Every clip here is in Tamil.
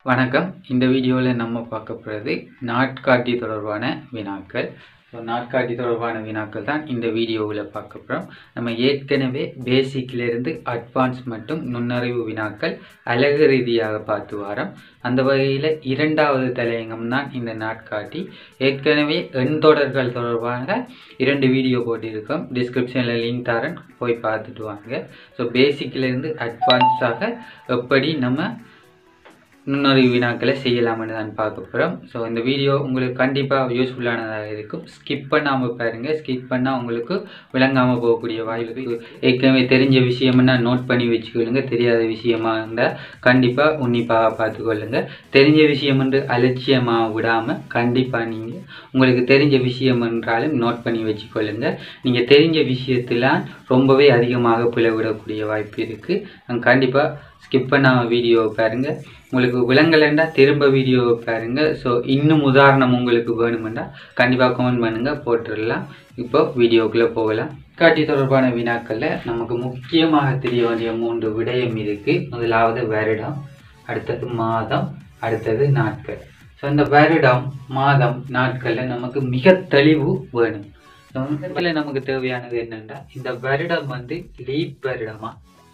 வணக்கம் இந்த வீடியோவில் நம்ம பார்க்க போகிறது நாட்காட்டி தொடர்பான வினாக்கள் ஸோ நாட்காட்டி தொடர்பான வினாக்கள் தான் இந்த வீடியோவில் பார்க்க போகிறோம் நம்ம ஏற்கனவே பேசிக்லேருந்து அட்வான்ஸ் மற்றும் நுண்ணறிவு வினாக்கள் அழகு ரீதியாக பார்த்து வரோம் அந்த வகையில் இரண்டாவது தலையங்கம் தான் இந்த நாட்காட்டி ஏற்கனவே எண்தொடர்கள் தொடர்பான இரண்டு வீடியோ போட்டிருக்கோம் டிஸ்கிரிப்ஷனில் லிங்க் தரேன் போய் பார்த்துட்டு வாங்க ஸோ பேசிக்லேருந்து அட்வான்ஸாக எப்படி நம்ம நுண்ணறிவு வினாக்களை செய்யலாம்னு தான் பார்க்க போகிறோம் ஸோ இந்த வீடியோ உங்களுக்கு கண்டிப்பாக யூஸ்ஃபுல்லானதாக இருக்கும் ஸ்கிப் பண்ணாமல் பாருங்கள் ஸ்கிப் பண்ணால் உங்களுக்கு விளங்காமல் போகக்கூடிய வாய்ப்பு ஏற்கனவே தெரிஞ்ச விஷயம்னா நோட் பண்ணி வச்சுக்கொள்ளுங்க தெரியாத விஷயமா இருந்தால் கண்டிப்பாக உன்னிப்பாக பார்த்துக்கொள்ளுங்க தெரிஞ்ச விஷயம் என்று அலட்சியமாக விடாமல் கண்டிப்பாக நீங்கள் உங்களுக்கு தெரிஞ்ச விஷயம் என்றாலும் நோட் பண்ணி வச்சுக்கொள்ளுங்க நீங்கள் தெரிஞ்ச விஷயத்தில் ரொம்பவே அதிகமாக பிளவிடக்கூடிய வாய்ப்பு இருக்குது கண்டிப்பாக ஸ்கிப் பண்ணாமல் வீடியோ பாருங்கள் உங்களுக்கு விலங்கலைண்டா திரும்ப வீடியோ பாருங்க ஸோ இன்னும் உதாரணம் உங்களுக்கு வேணுமெண்டா கண்டிப்பாக கமெண்ட் பண்ணுங்கள் போட்டுடலாம் இப்போ வீடியோக்குள்ளே போகலாம் காட்டி தொடர்பான வினாக்களில் நமக்கு முக்கியமாக தெரிய வேண்டிய மூன்று விடயம் இருக்குது முதலாவது வருடம் அடுத்தது மாதம் அடுத்தது நாட்கள் ஸோ இந்த வருடம் மாதம் நாட்களில் நமக்கு மிக தெளிவு வேணும் ஸோ இதில் நமக்கு தேவையானது என்னென்னா இந்த வருடம் வந்து லீப் வருடமா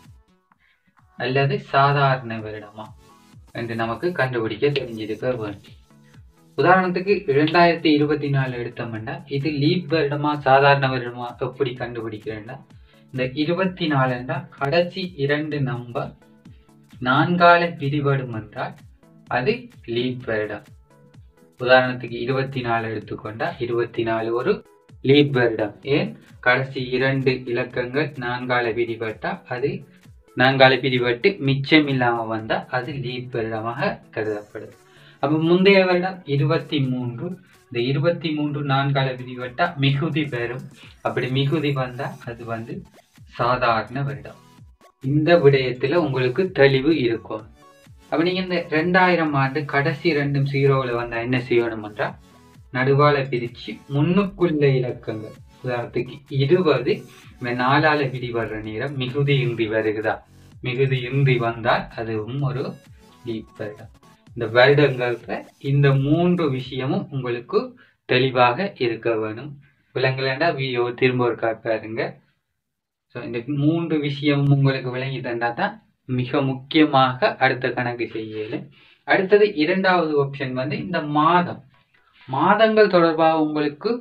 அல்லது சாதாரண வருடமா என்று நமக்கு கண்டுபிடிக்க தெரிஞ்சிருக்க வேண்டும் உதாரணத்துக்கு இரண்டாயிரத்தி இருபத்தி நாலு எடுத்தோம்னா இது லீப் வருடமா சாதாரண வருடமா எப்படி கண்டுபிடிக்கிறேன்னா இந்த இருபத்தி நாலுண்டா கடைசி இரண்டு நம்பர் நான்கால பிரிவடும் என்றால் அது லீப் வருடம் உதாரணத்துக்கு இருபத்தி நாலு எடுத்துக்கொண்டா இருபத்தி நாலு ஒரு லீப் வருடம் ஏன் கடைசி இரண்டு இலக்கங்கள் நான்கால பிரிபட்டா அது நான்கால பிரிபட்டு மிச்சம் இல்லாம வந்தா அது லீப் வருடமாக கருதப்படுது அப்ப முந்தைய வருடம் இருபத்தி மூன்று இந்த இருபத்தி மூன்று நான்கால பிரிபட்டா மிகுதி பெறும் அப்படி மிகுதி வந்தா அது வந்து சாதாரண வருடம் இந்த விடயத்துல உங்களுக்கு தெளிவு இருக்கும் அப்ப நீங்க இந்த ரெண்டாயிரம் ஆண்டு கடைசி ரெண்டும் ஜீரோவில் வந்தா என்ன செய்யணும்ன்றா நடுவால பிரிச்சு முன்னுக்குள்ள இலக்கங்கள் உதாரணத்துக்கு இருபது இந்த நாலால பிரிவர்ற நேரம் மிகுதி இன்றி வருகுதா மிகுதி இன்றி வந்தால் அதுவும் ஒரு லீப் வருடம் இந்த வருடங்கள்ல இந்த மூன்று விஷயமும் உங்களுக்கு தெளிவாக இருக்க வேணும் விலங்குலண்டா வீடியோ திரும்ப ஒரு பாருங்க ஸோ இந்த மூன்று விஷயமும் உங்களுக்கு விளங்கி தந்தா தான் மிக முக்கியமாக அடுத்த கணக்கு செய்யல அடுத்தது இரண்டாவது ஆப்ஷன் வந்து இந்த மாதம் மாதங்கள் தொடர்பாக உங்களுக்கு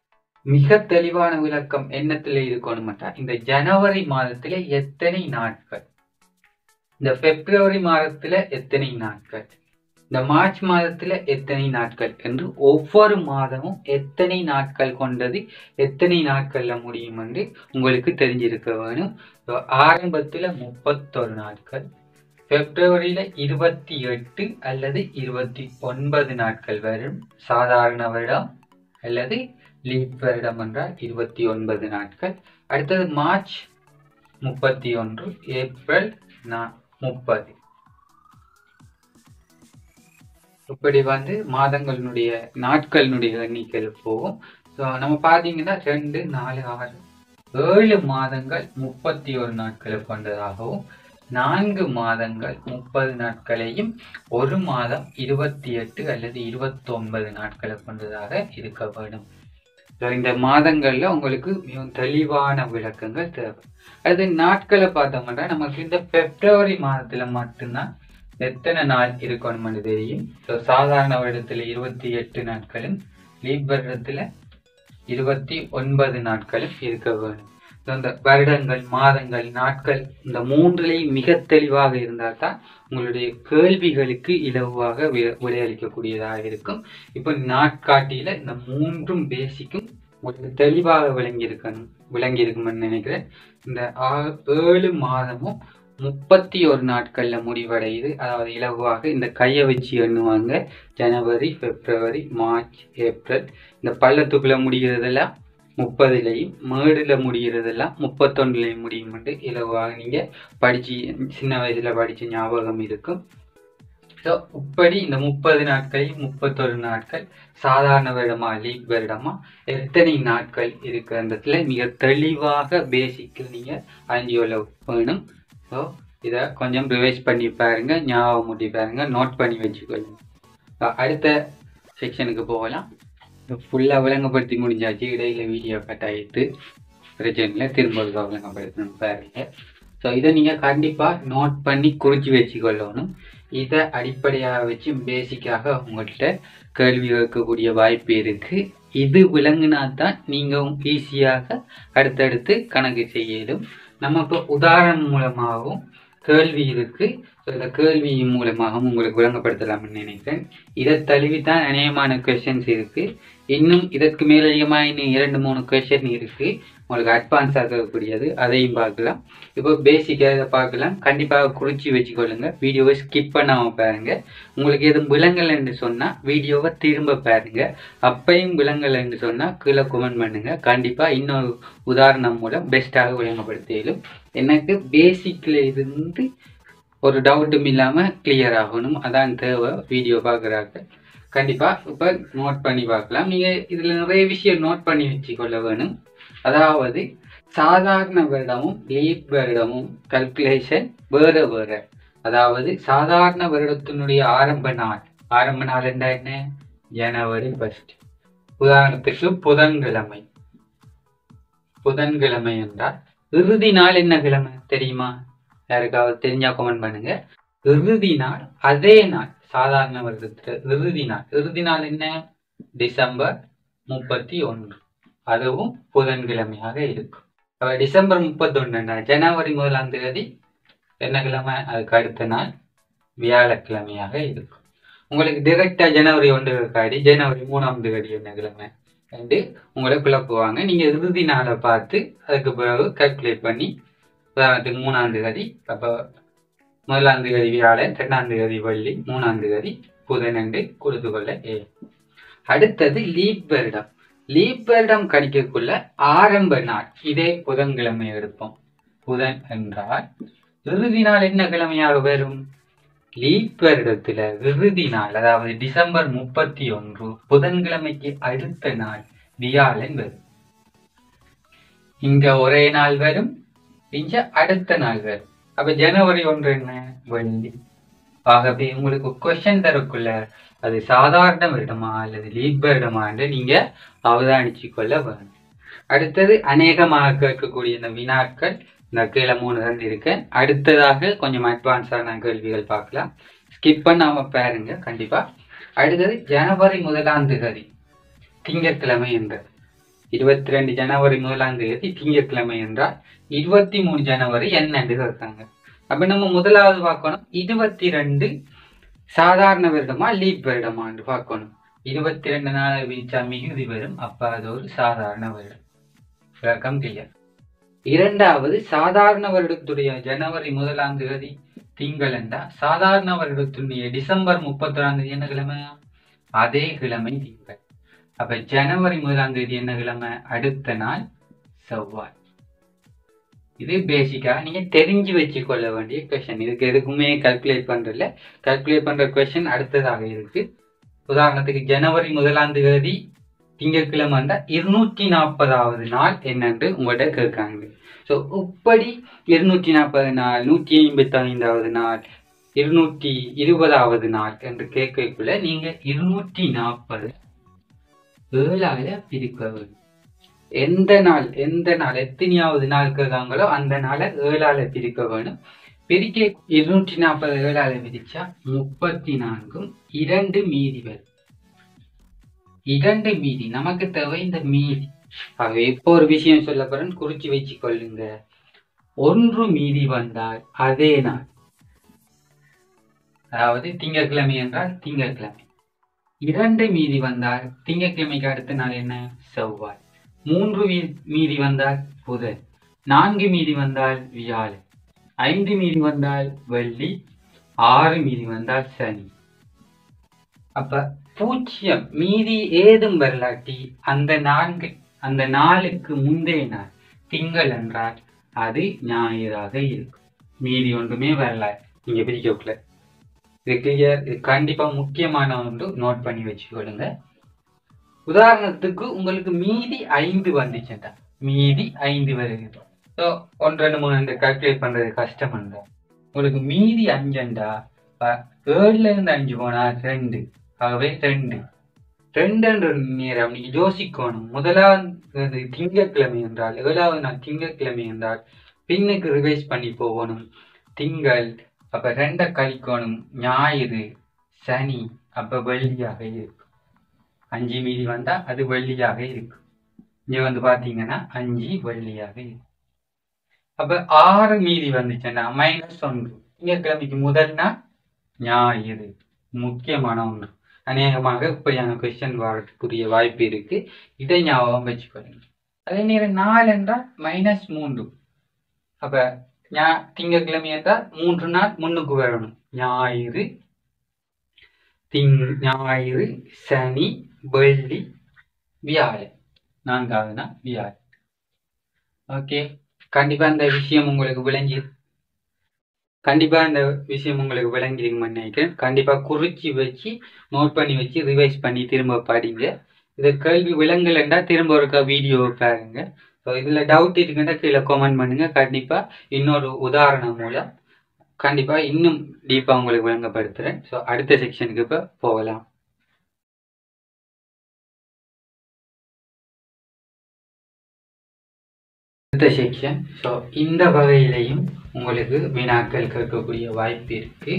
மிக தெளிவான விளக்கம் என்னத்துல இருக்கணும்ட்டா இந்த ஜனவரி மாதத்துல எத்தனை நாட்கள் இந்த பிப்ரவரி மாதத்துல எத்தனை நாட்கள் இந்த மார்ச் மாதத்துல எத்தனை நாட்கள் என்று ஒவ்வொரு மாதமும் எத்தனை நாட்கள் கொண்டது எத்தனை நாட்கள்ல முடியும் என்று உங்களுக்கு தெரிஞ்சிருக்க வேணும் ஆரம்பத்துல முப்பத்தொரு நாட்கள் பிப்ரவரியில இருபத்தி எட்டு அல்லது இருபத்தி ஒன்பது நாட்கள் வரும் சாதாரண வருடம் அல்லது லீப் வருடம் என்றால் இருபத்தி ஒன்பது நாட்கள் அடுத்தது மார்ச் முப்பத்தி ஒன்று ஏப்ரல் முப்பது இப்படி வந்து மாதங்களினுடைய நாட்களினுடைய எண்ணிக்கையில் போகும் ஸோ நம்ம பார்த்தீங்கன்னா ரெண்டு நாலு ஆறு ஏழு மாதங்கள் முப்பத்தி ஒரு நாட்களை கொண்டதாகவும் நான்கு மாதங்கள் முப்பது நாட்களையும் ஒரு மாதம் இருபத்தி எட்டு அல்லது இருபத்தி ஒன்பது நாட்களை கொண்டதாக இருக்க வேண்டும் இந்த மாதங்கள்ல உங்களுக்கு மிகவும் தெளிவான விளக்கங்கள் தேவை அது நாட்களை பார்த்தோம்னா நமக்கு இந்த பிப்ரவரி மாதத்துல மட்டும்தான் எத்தனை நாள் இருக்கணும்னு தெரியும் ஸோ சாதாரண வருடத்துல இருபத்தி எட்டு நாட்களும் லீப் வருடத்துல இருபத்தி ஒன்பது நாட்களும் இருக்க வேண்டும் இந்த வருடங்கள் மாதங்கள் நாட்கள் இந்த மூன்றுலையும் மிக தெளிவாக இருந்தால் தான் உங்களுடைய கேள்விகளுக்கு இலவாக விடையளிக்கக்கூடியதாக இருக்கும் இப்போ நாட்காட்டியில இந்த மூன்றும் பேசிக்கும் உங்களுக்கு தெளிவாக விளங்கி இருக்கணும் விளங்கி இருக்கும்னு நினைக்கிறேன் இந்த ஏழு மாதமும் முப்பத்தி ஒரு நாட்கள்ல முடிவடையுது அதாவது இலகுவாக இந்த கையை வச்சு எண்ணுவாங்க ஜனவரி பிப்ரவரி மார்ச் ஏப்ரல் இந்த பள்ளத்துக்குள்ள முடிகிறதெல்லாம் முப்பதுலையும் மேடுல முடிகிறதெல்லாம் முப்பத்தொன்னுலையும் முடியும் இலகுவாக நீங்க படிச்சு சின்ன வயசுல படிச்ச ஞாபகம் இருக்கும் ஸோ இப்படி இந்த முப்பது நாட்களையும் முப்பத்தொரு நாட்கள் சாதாரண வருடமா லீப் வருடமா எத்தனை நாட்கள் இருக்கிறதுல மிக தெளிவாக பேசிக்கில் நீங்க அஞ்சியோல வேணும் ஸோ இதை கொஞ்சம் ரிவைஸ் பண்ணி பாருங்க ஞாபகம் மூட்டி பாருங்க நோட் பண்ணி வச்சுக்கொள்ளுங்க அஹ் அடுத்த செக்ஷனுக்கு போகலாம் ஃபுல்லாக விளங்கப்படுத்தி முடிஞ்சாச்சு இடையில வீடியோ கட் ஆகிட்டு பிரச்சனையில் திரும்ப ஒருக்கா விளங்கப்படுத்தணும் பாருங்க ஸோ இதை நீங்கள் கண்டிப்பாக நோட் பண்ணி குறித்து வச்சுக்கொள்ளணும் இதை அடிப்படையாக வச்சு பேசிக்காக உங்கள்கிட்ட கேள்வி கேட்கக்கூடிய வாய்ப்பு இருக்குது இது விளங்குனா தான் நீங்கள் ஈஸியாக அடுத்தடுத்து கணக்கு செய்யலும் நம்ம இப்போ உதாரணம் மூலமாகவும் கேள்வி இருக்கு ஸோ இந்த கேள்வி மூலமாகவும் உங்களுக்கு விளங்கப்படுத்தலாம்னு நினைக்கிறேன் இதை தழுவி தான் அநேகமான கொஷின்ஸ் இருக்கு இன்னும் இதற்கு மேலதிகமாக இன்னும் இரண்டு மூணு கொஷின் இருக்கு உங்களுக்கு அட்வான்ஸ் ஆகக்கூடியது அதையும் பார்க்கலாம் இப்போ பேசிக்காக இதை பார்க்கலாம் கண்டிப்பாக குறித்து வச்சுக்கொள்ளுங்க வீடியோவை ஸ்கிப் பண்ணாமல் பாருங்க உங்களுக்கு எதுவும் விலங்கலைன்னு சொன்னால் வீடியோவை திரும்ப பாருங்க அப்பையும் விலங்கலைன்னு சொன்னால் கீழே கமெண்ட் பண்ணுங்க கண்டிப்பாக இன்னொரு உதாரணம் மூலம் பெஸ்ட்டாக விளங்கப்படுத்தியும் எனக்கு பேசிக்கில் இருந்து ஒரு டவுட்டும் இல்லாமல் கிளியர் ஆகணும் அதான் தேவை வீடியோ பார்க்குறாங்க கண்டிப்பாக இப்போ நோட் பண்ணி பார்க்கலாம் நீங்கள் இதில் நிறைய விஷயம் நோட் பண்ணி வச்சுக்கொள்ள வேணும் அதாவது சாதாரண வருடமும் லீப் வருடமும் கல்குலேஷன் வேறு வேறு அதாவது சாதாரண வருடத்தினுடைய ஆரம்ப நாள் ஆரம்ப நாள் என்ன என்ன ஜனவரி ஃபர்ஸ்ட் உதாரணத்துக்கு புதன்கிழமை புதன்கிழமை என்றால் இறுதி நாள் என்ன கிழமை தெரியுமா யாருக்காவது தெரிஞ்சா கமெண்ட் பண்ணுங்க இறுதி நாள் அதே நாள் சாதாரண வருடத்துல இறுதி நாள் இறுதி நாள் என்ன டிசம்பர் முப்பத்தி ஒன்று அதுவும் புதன்கிழமையாக இருக்கும் அப்ப டிசம்பர் முப்பத்தி ஒன்று ஜனவரி முதலாம் தேதி என்ன கிழமை அதுக்கு அடுத்த நாள் வியாழக்கிழமையாக இருக்கும் உங்களுக்கு டிரெக்டா ஜனவரி ஒன்று காடி ஜனவரி மூணாம் தேதி என்ன கிழமை என்று உங்களை குழப்புவாங்க நீங்க இறுதி நாளை பார்த்து அதுக்கு பிறகு கால்குலேட் பண்ணி உதாரணத்துக்கு மூணாம் தேதி அப்போ முதலாம் தேதி வியாழன் ரெண்டாம் தேதி வெள்ளி மூணாம் தேதி புதன் என்று கொடுத்து கொள்ள ஏ அடுத்தது லீப் வருடம் லீப் வருடம் கணிக்கக்குள்ள ஆரம்ப நாள் இதே புதன்கிழமை எடுப்போம் புதன் என்றால் இறுதி நாள் என்ன கிழமையாக வரும் லீப் வருடத்துல இறுதி நாள் அதாவது டிசம்பர் முப்பத்தி ஒன்று புதன்கிழமைக்கு அடுத்த நாள் வியாழன் வரும் இங்க ஒரே நாள் வரும் இங்க அடுத்த நாள் வரும் அப்ப ஜனவரி ஒன்று என்ன வெள்ளி ஆகவே உங்களுக்கு கொஸ்டின் தரக்குள்ள அது சாதாரண வருடமா அல்லது லீப் வருடமா என்று நீங்க அவதானிச்சு கொள்ள வேணும் அடுத்தது அநேகமாக கேட்கக்கூடிய இந்த வினாக்கள் இந்த கீழே மூணு தந்து இருக்கேன் அடுத்ததாக கொஞ்சம் அட்வான்ஸான கேள்விகள் பார்க்கலாம் ஸ்கிப் பண்ணாம பாருங்க கண்டிப்பா அடுத்தது ஜனவரி முதலாம் தேதி திங்கட்கிழமை என்றது இருபத்தி ரெண்டு ஜனவரி முதலாம் தேதி திங்கட்கிழமை என்றால் இருபத்தி மூணு ஜனவரி என்னன்னு கேட்காங்க அப்ப நம்ம முதலாவது பார்க்கணும் இருபத்தி ரெண்டு சாதாரண வருடமா லீப் வருடமான்னு பார்க்கணும் இருபத்தி ரெண்டு நாள் வீச்சா மிகுதி வரும் அப்ப அது ஒரு சாதாரண வருடம் விளக்கம் கிளியர் இரண்டாவது சாதாரண வருடத்துடைய ஜனவரி முதலாம் தேதி திங்கள் என்றா சாதாரண வருடத்துடைய டிசம்பர் முப்பத்தொராம் தேதி என்ன கிழமை அதே கிழமை திங்கள் அப்ப ஜனவரி முதலாம் தேதி என்ன கிழமை அடுத்த நாள் செவ்வாய் இது பேசிக்கா நீங்க தெரிஞ்சு வச்சுக்கொள்ள வேண்டிய கொஸ்டின் இதுக்கு எதுக்குமே கால்குலேட் பண்றதில்ல கால்குலேட் பண்ற கொஸ்டின் அடுத்ததாக இருக்கு உதாரணத்துக்கு ஜனவரி முதலாம் தேதி திங்கட்கிழமை வந்தா இருநூற்றி நாற்பதாவது நாள் என்னன்னு உங்கள்கிட்ட கேட்காங்க ஸோ இப்படி இருநூற்றி நாற்பது நாள் நூற்றி ஐம்பத்தி ஐந்தாவது நாள் இருநூற்றி இருபதாவது நாள் என்று கேட்கக்குள்ள நீங்க இருநூற்றி நாற்பது ஏழால பிரிக்க வேண்டும் எந்த நாள் எந்த நாள் எத்தனையாவது நாள் கேட்காங்களோ அந்த நாளை ஏழால பிரிக்க வேணும் பிரிக்க இருநூற்றி நாற்பது ஏழால பிரிச்சா முப்பத்தி நான்கும் இரண்டு மீதி வரும் இரண்டு மீதி நமக்கு தேவை இந்த மீதி ஆகவே இப்போ ஒரு விஷயம் சொல்ல போறேன் குறிச்சு வச்சு கொள்ளுங்க ஒன்று மீதி வந்தால் அதே நாள் அதாவது திங்கட்கிழமை என்றால் திங்கட்கிழமை இரண்டு மீதி வந்தால் திங்கட்கிழமைக்கு அடுத்த நாள் என்ன செவ்வாய் மூன்று வீ- மீதி வந்தால் புதன் நான்கு மீதி வந்தால் வியாழன் ஐந்து மீதி வந்தால் வெள்ளி ஆறு மீதி வந்தால் சனி அப்ப பூஜ்ஜியம் மீதி ஏதும் வரலாட்டி அந்த நான்கு அந்த நாளுக்கு முந்தைய நாள் திங்கள் என்றால் அது ஞாயிறாக இருக்கும் மீதி ஒன்றுமே வரலாறு நீங்க பிரிக்கக்குள்ள இது கிளியர் இது கண்டிப்பா முக்கியமான ஒன்று நோட் பண்ணி வச்சுக்கொள்ளுங்க உதாரணத்துக்கு உங்களுக்கு மீதி ஐந்து வந்துச்சுட்டா மீதி ஐந்து வருகிறது ஸோ ஒன்று ரெண்டு மூணு இந்த கால்குலேட் பண்றது கஷ்டம் இல்லை உங்களுக்கு மீதி அஞ்சண்டா ப- ஏழுல இருந்து அஞ்சு போனா ரெண்டு ஆகவே ரெண்டு ரெண்டுன்ற நேரம் நீங்க யோசிக்கணும் முதலாவது திங்கட்கிழமை என்றால் ஏழாவது நாள் திங்கட்கிழமை என்றால் பின்னுக்கு ரிவைஸ் பண்ணி போகணும் திங்கள் அப்ப ரெண்டை கழிக்கணும் ஞாயிறு சனி அப்ப வெள்ளியாக இருக்கும் அஞ்சு மீதி வந்தா அது வெள்ளியாக இருக்கும் இங்க வந்து பாத்தீங்கன்னா அஞ்சு வெள்ளியாக இருக்கும் அப்ப ஆறு மீதி வந்துச்சுன்னா மைனஸ் ஒன்று திங்கட்கிழமைக்கு முதல் நாள் ஞாயிறு முக்கியமான ஒன்று அநேகமாக இப்படியான கொஸ்டின் வரதுக்குரிய வாய்ப்பு இருக்கு இதை ஞாபகம் வச்சுக்கொள்ளுங்க அதே நேரம் நாலு என்றால் மைனஸ் மூன்று அப்ப ஞா திங்கட்கிழமை என்றால் மூன்று நாள் முன்னுக்கு வரணும் ஞாயிறு திங் ஞாயிறு சனி வெள்ளி வியாழன் நான்காவது நாள் வியாழன் ஓகே கண்டிப்பா இந்த விஷயம் உங்களுக்கு விளங்கி கண்டிப்பா இந்த விஷயம் உங்களுக்கு விளங்கிருக்கும்னு நினைக்கிறேன் கண்டிப்பா குறிச்சு வச்சு நோட் பண்ணி வச்சு ரிவைஸ் பண்ணி திரும்ப படிங்க இது கேள்வி விலங்குலண்டா திரும்ப ஒருக்கா வீடியோ பாருங்க ஸோ இதுல டவுட் இருக்குன்னா கீழே கமெண்ட் பண்ணுங்க கண்டிப்பா இன்னொரு உதாரணம் மூலம் கண்டிப்பா இன்னும் டீப்பா உங்களுக்கு விளங்கப்படுத்துறேன் ஸோ அடுத்த செக்ஷனுக்கு இப்ப போகலாம் அடுத்த செக்ஷன் ஸோ இந்த வகையிலையும் உங்களுக்கு வினாக்கள் கேட்கக்கூடிய வாய்ப்பு இருக்கு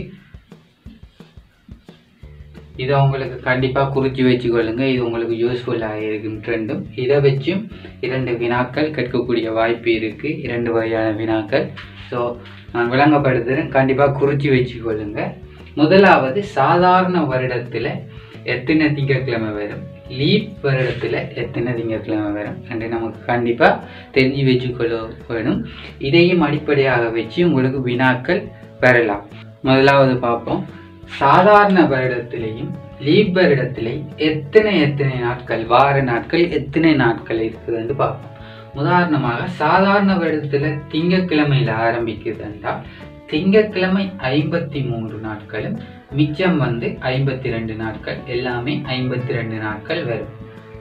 இதை உங்களுக்கு கண்டிப்பாக குறித்து வச்சுக்கொள்ளுங்க இது உங்களுக்கு யூஸ்ஃபுல்லாக இருக்கும் ட்ரெண்டும் இதை வச்சும் இரண்டு வினாக்கள் கேட்கக்கூடிய வாய்ப்பு இருக்கு இரண்டு வகையான வினாக்கள் ஸோ நான் விளங்கப்படுத்துகிறேன் கண்டிப்பாக குறித்து வச்சுக்கொள்ளுங்க முதலாவது சாதாரண வருடத்தில் எத்தனை திங்கட்கிழமை வரும் லீப் வருடத்தில் எத்தனை திங்கட்கிழமை வரும் என்று நமக்கு கண்டிப்பாக தெரிஞ்சு வச்சுக்கொள்ள வேணும் இதையும் அடிப்படையாக வச்சு உங்களுக்கு வினாக்கள் பெறலாம் முதலாவது பார்ப்போம் சாதாரண வருடத்திலையும் லீப் வருடத்திலையும் எத்தனை எத்தனை நாட்கள் வார நாட்கள் எத்தனை நாட்கள் இருக்குதுன்னு பார்ப்போம் உதாரணமாக சாதாரண வருடத்துல திங்கட்கிழமையில ஆரம்பிக்குது என்றால் திங்கட்கிழமை ஐம்பத்தி மூன்று நாட்களும் மிச்சம் வந்து ஐம்பத்தி ரெண்டு நாட்கள் எல்லாமே ஐம்பத்தி ரெண்டு நாட்கள் வரும்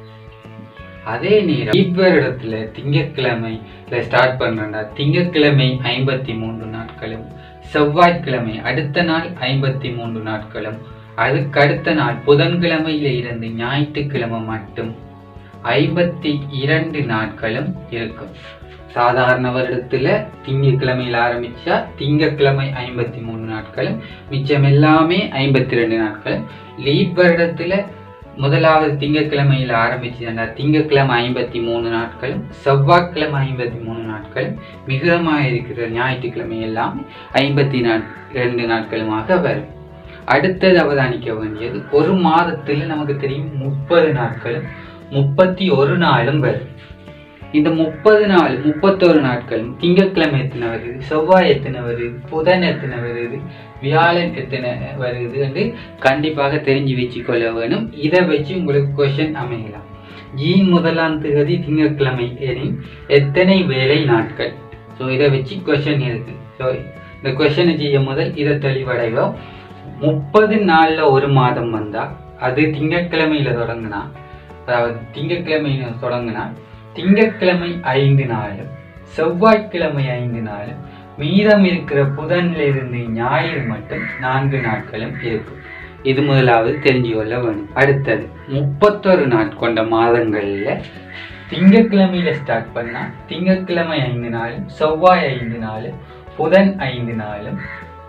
அதே நேரம் இவ்வருடத்துல திங்கட்கிழமைல ஸ்டார்ட் பண்றா திங்கட்கிழமை ஐம்பத்தி மூன்று நாட்களும் செவ்வாய்க்கிழமை அடுத்த நாள் ஐம்பத்தி மூன்று நாட்களும் அதுக்கு அடுத்த நாள் புதன்கிழமையில இருந்து ஞாயிற்றுக்கிழமை மட்டும் ஐம்பத்தி இரண்டு நாட்களும் இருக்கும் சாதாரண வருடத்துல திங்கட்கிழமையில் ஆரம்பிச்சா திங்கட்கிழமை ஐம்பத்தி மூணு நாட்களும் மிச்சம் எல்லாமே ஐம்பத்தி ரெண்டு நாட்களும் லீப் வருடத்துல முதலாவது திங்கட்கிழமையில் ஆரம்பிச்சதுன்னா திங்கட்கிழமை ஐம்பத்தி மூணு நாட்களும் செவ்வாய்க்கிழமை ஐம்பத்தி மூணு நாட்களும் மிகுதமாக இருக்கிற ஞாயிற்றுக்கிழமை எல்லாம் ஐம்பத்தி நா ரெண்டு நாட்களுமாக வரும் அடுத்தது அவதானிக்க வேண்டியது ஒரு மாதத்துல நமக்கு தெரியும் முப்பது நாட்களும் முப்பத்தி ஒரு நாளும் வரும் இந்த முப்பது நாள் முப்பத்தொரு நாட்களும் திங்கட்கிழமை எத்தனை வருது செவ்வாய் எத்தனை வருது புதன் எத்தனை வருது வியாழன் எத்தனை வருது என்று கண்டிப்பாக தெரிஞ்சு வச்சுக்கொள்ள வேணும் இதை வச்சு உங்களுக்கு கொஷன் அமையலாம் ஜீன் முதலாம் தேதி திங்கட்கிழமை எனின் எத்தனை வேலை நாட்கள் ஸோ இதை வச்சு கொஷன் இருக்கு ஸோ இந்த கொஷனை செய்யும் முதல் இதை தெளிவடைவோம் முப்பது நாள்ல ஒரு மாதம் வந்தா அது திங்கட்கிழமையில தொடங்கினா அதாவது திங்கட்கிழமையில தொடங்கினா திங்கட்கிழமை ஐந்து நாளும் செவ்வாய்க்கிழமை ஐந்து நாளும் மீதம் இருக்கிற புதன்ல இருந்து ஞாயிறு மட்டும் நான்கு நாட்களும் இருக்கும் இது முதலாவது தெரிஞ்சு கொள்ள வேணும் அடுத்தது முப்பத்தொரு நாள் கொண்ட மாதங்கள்ல திங்கட்கிழமையில ஸ்டார்ட் பண்ணா திங்கட்கிழமை ஐந்து நாளும் செவ்வாய் ஐந்து நாளும் புதன் ஐந்து நாளும்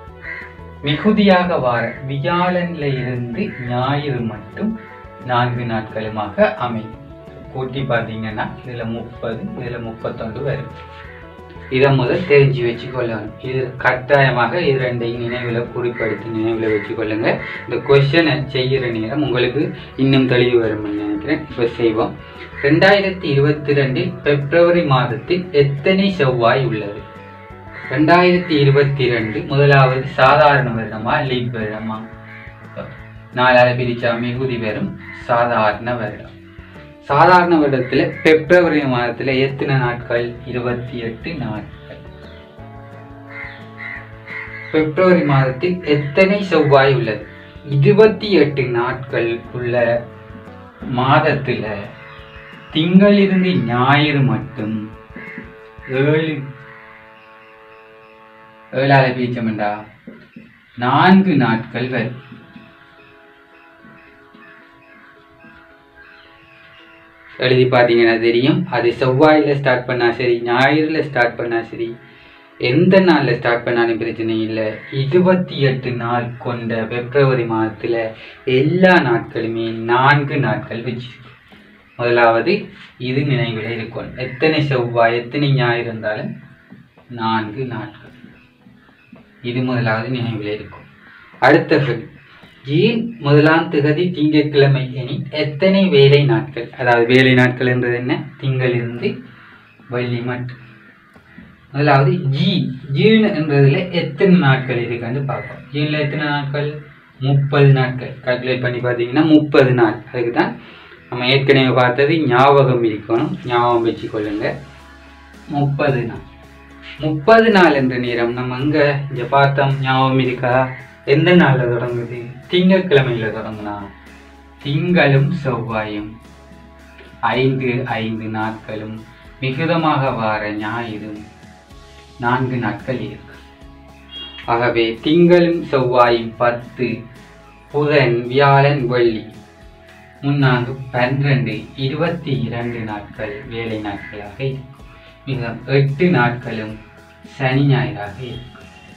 மிகுதியாக வார வியாழன்ல இருந்து ஞாயிறு மட்டும் நான்கு நாட்களுமாக அமையும் கூட்டி பார்த்தீங்கன்னா இதுல முப்பது இதுல முப்பத்தொன்று வரும் இதை முதல் தெரிஞ்சு வச்சுக்கொள்ளணும் இது கட்டாயமாக இது ரெண்டையும் நினைவில் குறிப்படுத்தி நினைவில் வச்சுக்கொள்ளுங்க இந்த கொஸ்டினை செய்கிற நேரம் உங்களுக்கு இன்னும் தெளிவு வரும்னு நினைக்கிறேன் இப்போ செய்வோம் ரெண்டாயிரத்தி இருபத்தி ரெண்டில் பிப்ரவரி மாதத்தில் எத்தனை செவ்வாய் உள்ளது ரெண்டாயிரத்தி இருபத்தி ரெண்டு முதலாவது சாதாரண வருடமா லீப் வருடமா நாலாவது பிரிச்சா மிகுதி வரும் சாதாரண வருடம் சாதாரண வருடத்துல பிப்ரவரி மாதத்துல எத்தனை நாட்கள் இருபத்தி எட்டு நாட்கள் பிப்ரவரி மாதத்தில் எத்தனை செவ்வாய் உள்ளது இருபத்தி எட்டு நாட்கள் உள்ள மாதத்துல திங்களிலிருந்து ஞாயிறு மட்டும் ஏழு ஏழால பிரிச்சோம்டா நான்கு நாட்கள் வரும் எழுதி பார்த்தீங்கன்னா தெரியும் அது செவ்வாயில் ஸ்டார்ட் பண்ணா சரி ஞாயிறில் ஸ்டார்ட் பண்ணா சரி எந்த நாளில் ஸ்டார்ட் பண்ணாலும் பிரச்சனை இல்லை இருபத்தி எட்டு நாள் கொண்ட பிப்ரவரி மாதத்தில் எல்லா நாட்களுமே நான்கு நாட்கள் வச்சு முதலாவது இது நினைவில் இருக்கும் எத்தனை செவ்வாய் எத்தனை ஞாயிறு இருந்தாலும் நான்கு நாட்கள் இது முதலாவது நினைவில் இருக்கும் அடுத்த கேள்வி ஏன் முதலாம் திகதி திங்கட்கிழமை எனில் எத்தனை வேலை நாட்கள் அதாவது வேலை நாட்கள் என்றது என்ன திங்களிலிருந்து வெள்ளி மட்டும் முதலாவது ஜி ஜீன் என்றதுல எத்தனை நாட்கள் இருக்குன்னு பார்ப்போம் ஜீனில் எத்தனை நாட்கள் முப்பது நாட்கள் கால்குலேட் பண்ணி பார்த்தீங்கன்னா முப்பது நாள் அதுக்கு தான் நம்ம ஏற்கனவே பார்த்தது ஞாபகம் இருக்கணும் ஞாபகம் வச்சுக்கொள்ளுங்க முப்பது நாள் முப்பது நாள் என்ற நேரம் நம்ம அங்கே இங்கே பார்த்தோம் ஞாபகம் இருக்கா எந்த நாளில் தொடங்குது திங்கட்கிழமையில் தொடங்குனா திங்களும் செவ்வாயும் ஐந்து ஐந்து நாட்களும் மிகுதமாக வார ஞாயிறும் நான்கு நாட்கள் இருக்கு ஆகவே திங்களும் செவ்வாயும் பத்து புதன் வியாழன் வெள்ளி முன்னாங்கு பன்னிரண்டு இருபத்தி இரண்டு நாட்கள் வேலை நாட்களாக இருக்கும் மிக எட்டு நாட்களும் சனி ஞாயிறாக இருக்கும்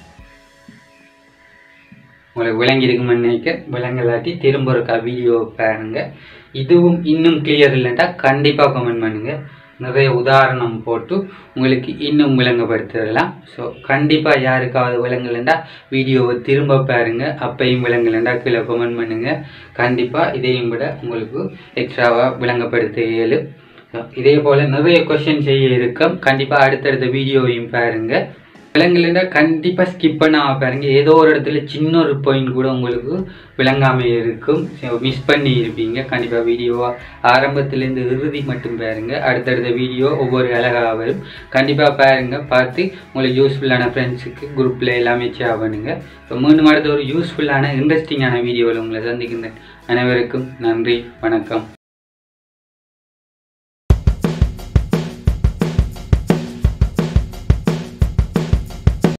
உங்களுக்கு விளங்கி இருக்குமென்னு நினைக்க விளங்கலாட்டி திரும்ப ஒருக்கா வீடியோ பாருங்க இதுவும் இன்னும் கிளியர் இல்லைட்டா கண்டிப்பாக கமெண்ட் பண்ணுங்க நிறைய உதாரணம் போட்டு உங்களுக்கு இன்னும் விளங்கப்படுத்திடலாம் ஸோ கண்டிப்பாக யாருக்காவது விளங்கலைண்டா வீடியோவை திரும்ப பாருங்க அப்பையும் விளங்கலைண்டா கீழே கமெண்ட் பண்ணுங்க கண்டிப்பாக இதையும் விட உங்களுக்கு எக்ஸ்ட்ராவாக விளங்கப்படுத்த இயலும் So, இதே போல் நிறைய கொஷின் செய்ய இருக்கும் கண்டிப்பாக அடுத்தடுத்த வீடியோவையும் பாருங்க விலங்குலன்னா கண்டிப்பாக ஸ்கிப் பண்ணாம பாருங்க ஏதோ ஒரு இடத்துல சின்ன ஒரு பாயிண்ட் கூட உங்களுக்கு விளங்காம இருக்கும் மிஸ் பண்ணி இருப்பீங்க கண்டிப்பாக வீடியோவா ஆரம்பத்துலேருந்து இறுதி மட்டும் பாருங்க அடுத்தடுத்த வீடியோ ஒவ்வொரு அழகாக வரும் கண்டிப்பாக பாருங்க பார்த்து உங்களுக்கு யூஸ்ஃபுல்லான ஃப்ரெண்ட்ஸுக்கு குரூப்பில் எல்லாமே ஷேர் பண்ணுங்க இப்போ மீண்டும் அடுத்த ஒரு யூஸ்ஃபுல்லான இன்ட்ரெஸ்டிங்கான வீடியோவில் உங்களை சந்திக்கின்றேன் அனைவருக்கும் நன்றி வணக்கம்